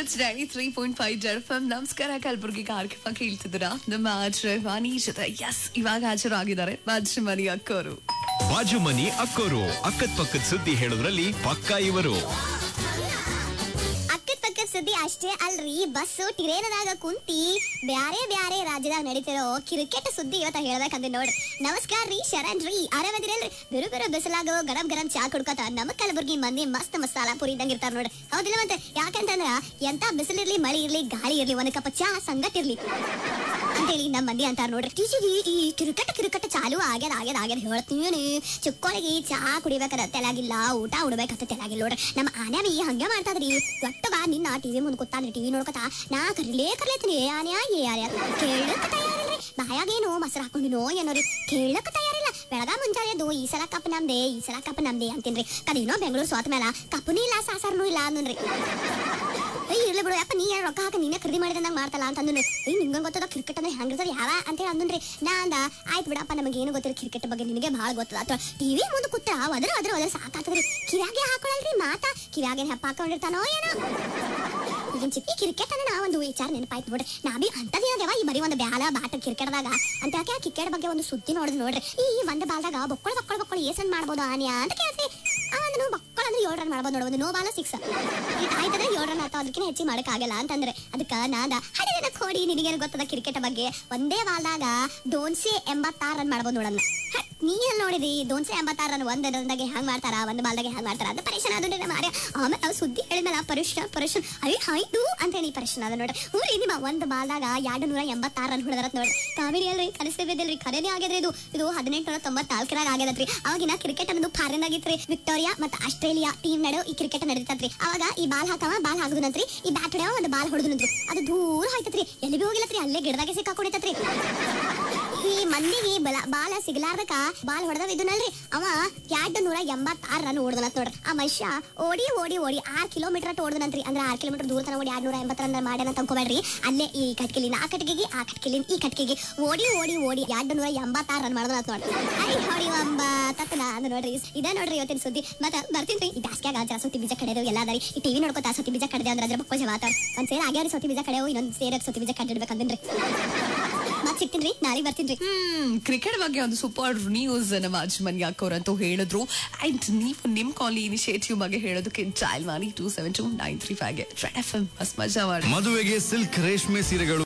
it's ninety three point five F M ನಮಸ್ಕಾರ ಕಲಬುರ್ಗಿ ಕಾರ್ಯಕ್ರಮ ಕೇಳ್ತಿದ್ದೀರಾ ನಮ್ಮ ಆಚೆ ವಾಣಿ ಜೊತೆ ಎಸ್ ಇವಾಗ ಹಾಜರಾಗಿದ್ದಾರೆ ಬಾಜು ಮನಿ ಅಕ್ಕವರು ಬಾಜು ಮನಿ ಅಕ್ಕೋರು ಅಕ್ಕದ ಪಕ್ಕದ ಸುದ್ದಿ ಹೇಳೋದ್ರಲ್ಲಿ ಪಕ್ಕ ಇವರು ಅಕ್ಕದ ಪಕ್ಕದ ಸುದ್ದಿ ಅಷ್ಟೇ ಅಲ್ರಿ ಬಸ್ ಟಿರೇನದಾಗ ಕುಂತಿ ಬ್ಯಾರೆ ಬ್ಯಾರೆ ರಾಜ್ಯದಾಗ ನಡೀತಿರೋ ಕ್ರಿಕೆಟ್ ಸುದ್ದಿ ಇವತ್ತ ಹೇಳ್ಬೇಕಂದ್ರೆ ನೋಡ್ರಿ ನಮಸ್ಕಾರ ರೀ ಶರಣ್ ರೀ ಆರಾಮದಿರಲ್ರಿ ಬಿರು ಬಿರು ಬಿಸಿಲಾಗ ಗರಂ ಗರಂ ಚಾ ಕುಡ್ಕೋತ ನಮ್ಮ ಕಲಬುರ್ಗಿ ಮಂದಿ ಮಸ್ತ್ ಮಸಾಲ ಪುರಿ ಇದ್ದಂಗ ಇರ್ತಾರ ನೋಡ್ರಿ ಹೌದಿಲ್ಲ ಮತ್ತೆ ಯಾಕಂತಂದ್ರ ಎಂತ ಬಿಸಿಲಿರ್ಲಿ ಮಳಿ ಇರ್ಲಿ ಗಾಳಿ ಇರ್ಲಿ ಒಂದ್ ಕಪ್ ಚಾ ಸಂಗಟ್ ಇರ್ಲಿ ಅಂತೇಳಿ ನಮ್ಮ ಮಂದಿ ಅಂತಾರ ನೋಡ್ರಿ ಟೀಚಿಗೆ ಈ ಕ್ರಿಕೆಟ್ ಕ್ರಿಕೆಟ್ ಚಾಲು ಆಗ್ಯದ ಆಗ್ಯದ ಆಗ್ಯದ ಹೇಳ್ತೀನಿ ಚಿಕ್ಕೋಳಿಗೆ ಚಾ ಕುಡಿಬೇಕಾದ ತೆಲಾಗಿಲ್ಲ ಊಟ ಉಡ್ಬೇಕಂತ ತೆಲಾಗಿಲ್ಲ ನೋಡ್ರಿ ನಮ್ಮ ಆನ್ಯಾಮಿ ಹಂಗೆ ಮಾಡ್ತಾದ್ರಿ ದೊಡ್ಡಗ ನಿನ್ನ ಟಿವಿ ಮುಂದ್ ಕೂತಾನ್ರಿ ಟಿವಿ ನೋಡ್ಕೊತ ನಾ ಕರ್ಲೇ ಕರ್ಲೇತೀನಿ ಏ ಆನ್ಯಾ ಏ ಆರ್ಯ ಕೇಳಕ್ ತಯಾರಿಲ್ರಿ ಬಾಯಾಗೇನು ಮೊಸರು ಹಾಕೊಂಡಿನೋ ಏನೋ ರೀ ಕೇಳಕ್ ತಯಾರಿಲ್ಲ ಬೆಳಗ ಮುಂಜಾನೆ ಎದ್ದು ಈ ಸಲ ಕಪ್ ನಮ್ದೆ ಈ ಸಲ ಕಪ್ ನಮ್ದೆ ಅಂತೀನ್ರಿ ಕದೇನೋ ಬೆಂಗಳೂರು ಸೋತ ಮೇಲ ಕಪ್ಪನೂ ಇಲ್ಲ ಸಾಸಾರನೂ ಇಲ್ಲ ಅಂದ್ರಿ ಏಯ್ ಇರ್ಲಿ ಬಿಡು ಯಪ್ಪ ನೀ ಏನ್ ರೊಕ್ಕ ಹಾಕಿ ನೀನೇ ಖರೀದಿ ಮಾಡಿದಂಗ ಮಾಡ್ತಲ್ಲ ಅಂತ ಅಂದ್ರು ಏಯ್ ನಿಂಗ ಗೊತ್ತದ ಕ್ರಿಕೆಟ್ ಅಂದ್ರೆ ಹೆಂಗಿರ್ತದ ಯಾವ ಅಂತ ಹೇಳಿ ಅಂದ್ರಿ ನಾ ಅಂದ ಆಯ್ತು ಬಿಡಪ್ಪ ನಮಗೆ ಏನು ಗೊತ್ತಿಲ್ಲ ಕ್ರಿಕೆಟ್ ಬಗ್ಗೆ ನಿನಗೆ ಭಾಳ ಗೊತ್ತದ ಅಥವಾ ಟಿವಿ ಮುಂದೆ ಕೂತ ಅದ್ರ ಅದ್ರ ಅದ್ರ ಸಾಕಾಗ್ತದ್ರಿ ಕಿವ್ಯಾಗೆ ಹಾಕೊಳಲ್ರಿ ಮಾತಾ ಕಿವ್ಯಾಗೆ ಹೆಪ್ಪ ಹಾಕೊಂಡಿರ್ತಾನೋ ಏನೋ ಈಗಿನ ಚಿಕ್ಕಿ ಕ್ರಿಕೆಟ್ ಅಂದ್ರೆ ನಾ ಒಂದು ವಿಚಾರ ನೆನಪಾಯ್ತು ನೋಡ್ರಿ ನಾ ಬಿ ಅಂತದೇವ ಈ ಬರೀ ಒಂದು ಬ್ಯಾಲ ಬಾಟ ಕ್ರಿಕೆಟ್ದಾಗ ಅಂತ ಯಾಕೆ ಕ್ರಿಕೆಟ್ ಬಗ್ಗೆ ಒಂದು ಸುದ್ದಿ ನೋಡಿದ್ ನೋಡ್ರಿ ಈ ಒಂದು ಬಾಲ್ದಾಗ ಬೊಕ್ಕಳ ಬೊಕ್ಕಳ ಬೊಕ್ಕಳ ಏಸನ್ ಮಾಡ್ಬೋದು ಆನ್ಯಾ ಅಂತ ಕೇಳ್ತಿ ಅವಂದು ಬೊಕ್ಕಳ ಅಂದ್ರೆ ಏಳು ರನ್ ಮಾಡ್ಬೋದು ನೋಡು ಒಂದು ನೋ ಬಾಲ ಸಿಕ್ಸ್ ಆಯ್ತದ ಏಳು ರನ್ ಆತ ಅದಕ್ಕಿಂತ ಹೆಚ್ಚಿಗೆ ಮಾಡಕ್ ಆಗಲ್ಲ ಅಂತಂದ್ರೆ ಅದಕ್ಕ ನಾದ ಹಡಿದ ಕೋಡಿ ನಿನಗೇನು ಗೊತ್ತದ ಕ್ರಿಕೆಟ್ ಬಗ್ಗೆ ಒಂದೇ ಬಾಲ್ದಾಗ ದೋನ್ಸೆ ಎಂಬತ್ತಾರು ರನ್ ಮಾಡ್ಬೋದು ನೋಡಲ್ಲ ಹ, ನೀ ಎಲ್ಲಿ ನೋಡಿದಿ ದೋನ್ಸೆ ಎಂಬತ್ತಾರು ರನ್ ಒಂದ್ ರನ್ದಾಗೆ ಹ್ಯಾಂಗ್ ಮಾಡ್ತಾರ ಒಂದ್ ಬಾಲ್ದಾಗೆ ಹ್ಯಾಂಗ್ ಮಾಡ್ತಾರ ಅಂತ ಪರೀಕ್ಷೆ ಆದ್ರೆ ನಮ್ಮ ಮಾರ್ಯ ಆಮೇಲೆ ನಾವು ಸುದ್ದಿ ಹೇಳಿದ್ಮೇಲೆ ಪರೀಕ್ಷೆ ಪರೀಕ್ಷೆ ಅಯ್ಯ ಹಾಯ್ದು ಅಂತ ಹೇಳಿ ಪರೀಕ್ಷೆ ಅದ ನೋಡ್ರಿ ಊರಿ ನಿಮ್ಮ ಒಂದ್ ಬಾಲ್ದಾಗ ಎರಡು ನೂರ ಎಂಬತ್ತಾರು ರನ್ ಹೊಡೆದರತ್ ನೋಡ್ರಿ ಕಾವೇರಿ ಅಲ್ರಿ ಕನಸೇ ಬಿದ್ದಿಲ್ರಿ ಖರೇನೆ ಆಗ್ಯದ್ರಿ ಇದು ಇದು ಹದಿನೆಂಟು ನೂರ ತೊಂಬತ್ನಾಲ್ಕರಾಗ ಆಗ್ಯದತ್ರಿ ಅವಾಗಿನ ಕ್ರಿಕೆಟ್ ಅನ್ನೋದು ಫಾರಿನ್ ಆಗಿತ್ರಿ ವಿಕ್ಟೋರಿಯಾ ಮತ್ತು ಆಸ್ಟ್ರೇಲಿಯಾ ಟೀಮ್ ನಡು ಈ ಕ್ರಿಕೆಟ್ ನಡೀತತ್ರಿ ಅವಾಗ ಈ ಬಾಲ್ ಹಾಕವ ಬಾಲ್ ಹಾಕುದಂತ್ರಿ ಈ ಬ್ಯಾಟ್ ಹೊಡೆಯವ ಒಂದು ಬಾಲ್ ಹೊಡೆದ್ರಿ ಅದು ದೂರ ಹೋಯ್ತತ್ರಿ ಎಲ್ಲಿ ಬಿ ಹೋಗಿಲ್ಲತ್ರಿ ಅಲ್ಲೇ ಗಿಡದಾಗೆ ಸಿಕ್ಕಾಕೊಂಡಿತ್ತತ್ರಿ ಈ ಮಂದಿಗೆ ಬಲ ಬಾಲ ಸಿಗ್ಲಾರ್ದಕ ಬಾಲ್ ಹೊಡೆದವ ಇದನ್ನಲ್ರಿ ಅವ ಎರಡು ನೂರ ಎಂಬತ್ತಾರು ರನ್ ಓಡ್ದನತ್ ನೋಡ್ರಿ ಆ ಮನುಷ್ಯ ಓಡಿ ಓಡಿ ಓಡಿ ಆರ್ ಕಿಲೋಮೀಟರ್ ಅಟ್ ಓಡ್ದನಂತ್ರಿ ಅಂದ್ರೆ ಆರ್ ಕಿಲೋಮೀಟರ್ ದೂರ ತನ ಓಡಿ ಎರಡು ನೂರ ಎಂಬತ್ತು ರನ್ ಮಾಡ್ಯಾನ ಅಂತ ಅನ್ಕೋಬೇಡ್ರಿ ಅಲ್ಲೇ ಈ ಕಟ್ಕಿಲಿನ ಆ ಕಟ್ಕಿಗೆ ಆ ಕಟ್ಕಿಲಿನ ಈ ಕಟ್ಕಿಗೆ ಓಡಿ ಓಡಿ ಓಡಿ ಎರಡು ನೂರ ಎಂಬತ್ತಾರು ರನ್ ಮಾಡ್ದನತ್ ನೋಡ್ರಿ ಐ ಹೊಡಿ ಒಂಬತ್ತ ನಾನು ನೋಡ್ರಿ ಇದ ನೋಡ್ರಿ ಇವತ್ತಿನ ಸುದ್ದಿ ಮತ್ತ ಬರ್ತೀನಿ ಈ ಬ್ಯಾಸ್ಗ್ಯಾಗ ಜರ ಸೊತ್ತಿ ಬೀಜ ಕಡೆದು ಎಲ್ಲ ಅದಾರಿ ಈ ಟಿವಿ ನೋಡ್ಕೊತಾ ಸೊತ್ತಿ ಬೀಜ ಕಡ್ದೆ ಅಂದ್ರೆ ಅದ್ರ ಬಕ್ಕೋಜ ಮಾತಾಡ ಒಂದ್ ಸೇರ್ ಆಗ್ಯಾರಿ ಸೊತ್ತಿ ಬೀಜ ಕಡೆವು ಇನ್ನೊಂದ್ ಸೇರ್ ಸೊತ್ತಿ ಬೀಜ ಕಡ್ಡಿಡ್ಬೇಕಂದ್ರಿ ಮತ್ ಸಿಗ್ತೀನಿ ನಾಳೆ ಬರ್ತೀನಿ ಹ್ಮ್ ಕ್ರಿಕೆಟ್ ಬಗ್ಗೆ ಒಂದು ಸೂಪರ್ ನ್ಯೂಸ್ ನಮ್ಮ ಆಜು ಮನಿ ಅಕ್ಕವ್ರು ಅಂತೂ ಹೇಳಿದ್ರು ಅಂಡ್ ನೀವು ನಿಮ್ ಕಾಲಿ ಇನಿಷಿಯೇಟಿವ್ ಬಗ್ಗೆ ಹೇಳೋದಕ್ಕೆ ಡೈಲ್ ಮಾಡಿ two seven two nine three five F M ಮಸ್ತ್ ಮಜಾ ಮಾಡಿ ಮದುವೆಗೆ ಸಿಲ್ಕ್ ರೇಷ್ಮೆ ಸೀರೆಗಳು